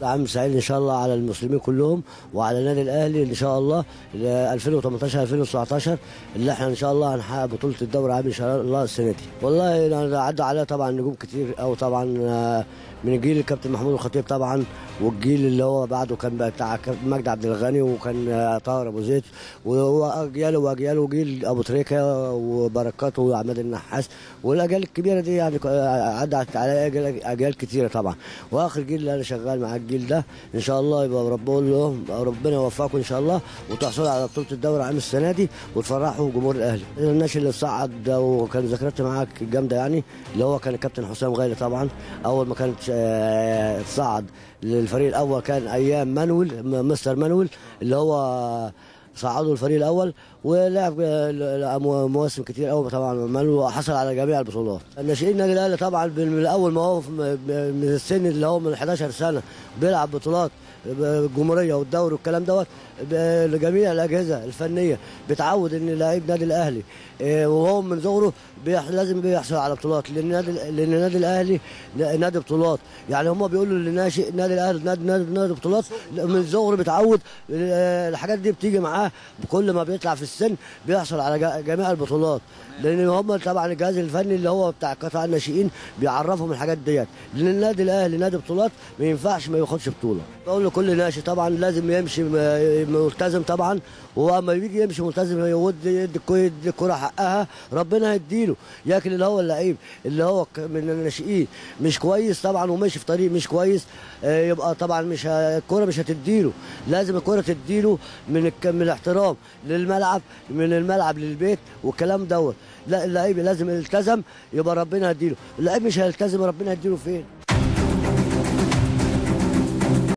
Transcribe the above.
عام سعيد ان شاء الله على المسلمين كلهم وعلى النادي الاهلي ان شاء الله ل 2018 2019 اللي احنا ان شاء الله هنحقق بطوله الدوري العام ان شاء الله السنه دي والله أنا عدى عليها طبعا نجوم كتير او طبعا آه، من جيل الكابتن محمود الخطيب طبعا والجيل اللي هو بعده كان بتاع كابتن مجدي عبد الغني وكان آه، طاهر ابو زيد واجياله واجياله جيل ابو تريكه وبركات وعماد النحاس والاجيال الكبيره دي يعني آه، عدت على اجيال أجيال كتيره طبعا واخر جيل اللي انا شغال مع الجيل ده ان شاء الله يبقى ربنا لهم ربنا يوفقكم ان شاء الله وتحصلوا على بطوله الدوري العام السنه دي وتفرحوا جمهور الاهلي الناس اللي صعد وكان ذكرياتي معاك جامده يعني اللي هو كان الكابتن حسام غالي طبعا اول ما كانت آه، صعد للفريق الاول كان ايام مانويل م- مستر مانويل اللي هو صعدوا الفريق الاول ولعب آه، مو- مواسم كتير قوي طبعا مانويل وحصل على جميع البطولات الناشئين النادي الاهلي طبعا من الاول ما هو في- من السن اللي هو من 11 سنه بيلعب بطولات الجمهوريه والدوري والكلام دوت ب- لجميع الاجهزه الفنيه بتعود ان لعيب نادي الاهلي آه، وهو من صغره بيح- لازم بيحصل على بطولات لان النادي لان النادي الاهلي نادي بطولات يعني هم بيقولوا للناشئ النادي الاهلي نادي نادي, نادي بطولات من صغره بيتعود آه، الحاجات دي بتيجي معاه كل ما بيطلع في السن بيحصل على جا- جميع البطولات لان هم طبعا الجهاز الفني اللي هو بتاع قطاع الناشئين بيعرفهم الحاجات ديت لان النادي الاهلي نادي بطولات ما ينفعش ما ياخدش بطوله بقول لكل ناشئ طبعا لازم يمشي م- ملتزم طبعا واما يجي يمشي ملتزم يود يدي الكو- يدي الكره حقها ربنا هيديله لكن اللي هو اللعيب اللي هو ك- من الناشئين مش كويس طبعا وماشي في طريق مش كويس آه، يبقى طبعا مش ه- الكره مش هتديله لازم الكره تديله من الك- من الاحترام للملعب من الملعب للبيت والكلام دوت لا اللعيب لازم يلتزم يبقى ربنا هيديله اللعيب مش هيلتزم ربنا هيديله فين